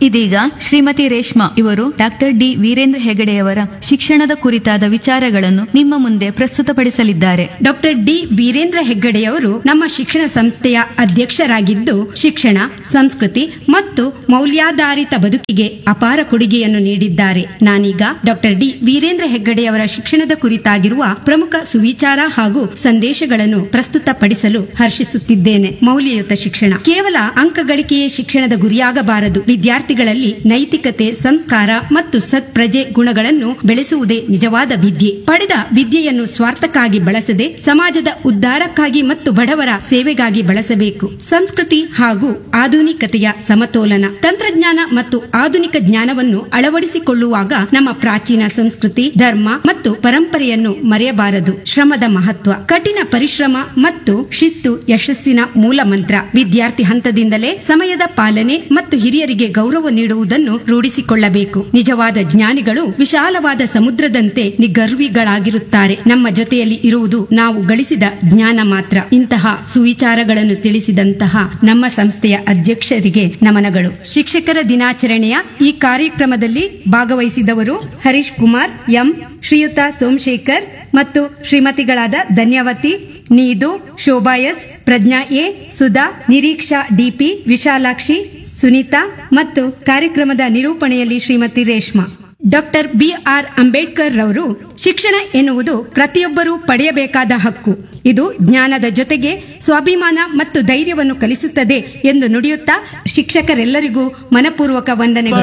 ಇದೀಗ ಶ್ರೀಮತಿ ರೇಷ್ಮಾ ಇವರು doctor D Veerendra ಹೆಗಡೆಯವರ ಶಿಕ್ಷಣದ ಕುರಿತಾದ ವಿಚಾರಗಳನ್ನು ನಿಮ್ಮ ಮುಂದೆ ಪ್ರಸ್ತುತಪಡಿಸಲಿದ್ದಾರೆ ಡಾಕ್ಟರ್ ಡಿ ವೀರೇಂದ್ರ ಹೆಗ್ಗಡೆಯವರು ನಮ್ಮ ಶಿಕ್ಷಣ ಸಂಸ್ಥೆಯ ಅಧ್ಯಕ್ಷರಾಗಿದ್ದು ಶಿಕ್ಷಣ ಸಂಸ್ಕೃತಿ ಮತ್ತು ಮೌಲ್ಯಾಧಾರಿತ ಬದುಕಿಗೆ ಅಪಾರ ಕೊಡುಗೆಯನ್ನು ನೀಡಿದ್ದಾರೆ ನಾನೀಗ ಡಾಕ್ಟರ್ ಡಿ ವೀರೇಂದ್ರ ಹೆಗ್ಗಡೆಯವರ ಶಿಕ್ಷಣದ ಕುರಿತಾಗಿರುವ ಪ್ರಮುಖ ಸುವಿಚಾರ ಹಾಗೂ ಸಂದೇಶಗಳನ್ನು ಪ್ರಸ್ತುತಪಡಿಸಲು ಹರ್ಷಿಸುತ್ತಿದ್ದೇನೆ ಮೌಲ್ಯಯುತ ಶಿಕ್ಷಣ ಕೇವಲ ಅಂಕ ಗಳಿಕೆಯೇ ಶಿಕ್ಷಣದ ಗುರಿಯಾಗಬಾರದು ವಿದ್ಯಾರ್ಥಿಗಳಲ್ಲಿ ನೈತಿಕತೆ ಸಂಸ್ಕಾರ ಮತ್ತು ಸತ್ಪ್ರಜೆ ಗುಣಗಳನ್ನು ಬೆಳೆಸುವುದೇ ನಿಜವಾದ ವಿದ್ಯೆ ಪಡೆದ ವಿದ್ಯೆಯನ್ನು ಸ್ವಾರ್ಥಕ್ಕಾಗಿ ಬಳಸದೆ ಸಮಾಜದ ಉದ್ಧಾರಕ್ಕಾಗಿ ಮತ್ತು ಬಡವರ ಸೇವೆಗಾಗಿ ಬಳಸಬೇಕು ಸಂಸ್ಕೃತಿ ಹಾಗೂ ಆಧುನಿಕತೆಯ ಸಮತೋಲನ ತಂತ್ರಜ್ಞಾನ ಮತ್ತು ಆಧುನಿಕ ಜ್ಞಾನವನ್ನು ಅಳವಡಿಸಿಕೊಳ್ಳುವಾಗ ನಮ್ಮ ಪ್ರಾಚೀನ ಸಂಸ್ಕೃತಿ ಧರ್ಮ ಮತ್ತು ಪರಂಪರೆಯನ್ನು ಮರೆಯಬಾರದು ಶ್ರಮದ ಮಹತ್ವ ಕಠಿಣ ಪರಿಶ್ರಮ ಮತ್ತು ಶಿಸ್ತು ಯಶಸ್ಸಿನ ಮೂಲ ಮಂತ್ರ ವಿದ್ಯಾರ್ಥಿ ಹಂತದಿಂದಲೇ ಸಮಯದ ಪಾಲನೆ ಮತ್ತು ಹಿರಿಯರಿಗೆ ಗೌರವ ನೀಡುವುದನ್ನು ರೂಢಿಸಿಕೊಳ್ಳಬೇಕು ನಿಜವಾದ ಜ್ಞಾನಿಗಳು ವಿಶಾಲವಾದ ಸಮುದ್ರದಂತೆ ನಿಗರ್ವಿಗಳಾಗಿರುತ್ತಾರೆ ನಮ್ಮ ಜೊತೆಯಲ್ಲಿ ಇರುವುದು ನಾವು ಗಳಿಸಿದ ಜ್ಞಾನ ಮಾತ್ರ ಇಂತಹ ಸುವಿಚಾರಗಳನ್ನು ತಿಳಿಸಿದಂತಹ ನಮ್ಮ ಸಂಸ್ಥೆಯ ಅಧ್ಯಕ್ಷರಿಗೆ ನಮನಗಳು ಶಿಕ್ಷಕರ ದಿನಾಚರಣೆಯ ಈ ಕಾರ್ಯಕ್ರಮದಲ್ಲಿ ಭಾಗವಹಿಸಿದವರು ಹರೀಶ್ ಕುಮಾರ್ ಎಂ ಶ್ರೀಯುತ ಸೋಮಶೇಖರ್ ಮತ್ತು ಶ್ರೀಮತಿಗಳಾದ Dhanyavathi Needu Shobha S Prajna A Sudha Nireeksha D P Vishalakshi Sunitha ಮತ್ತು ಕಾರ್ಯಕ್ರಮದ ನಿರೂಪಣೆಯಲ್ಲಿ Shrimati Reshma doctor B R Ambedkar ರವರು ಶಿಕ್ಷಣ ಎನ್ನುವುದು ಪ್ರತಿಯೊಬ್ಬರೂ ಪಡೆಯಬೇಕಾದ ಹಕ್ಕು ಇದು ಜ್ಞಾನದ ಜೊತೆಗೆ ಸ್ವಾಭಿಮಾನ ಮತ್ತು ಧೈರ್ಯವನ್ನು ಕಲಿಸುತ್ತದೆ ಎಂದು ನುಡಿಯುತ್ತಾ ಶಿಕ್ಷಕರೆಲ್ಲರಿಗೂ ಮನಪೂರ್ವಕ ವಂದನೆಗಳು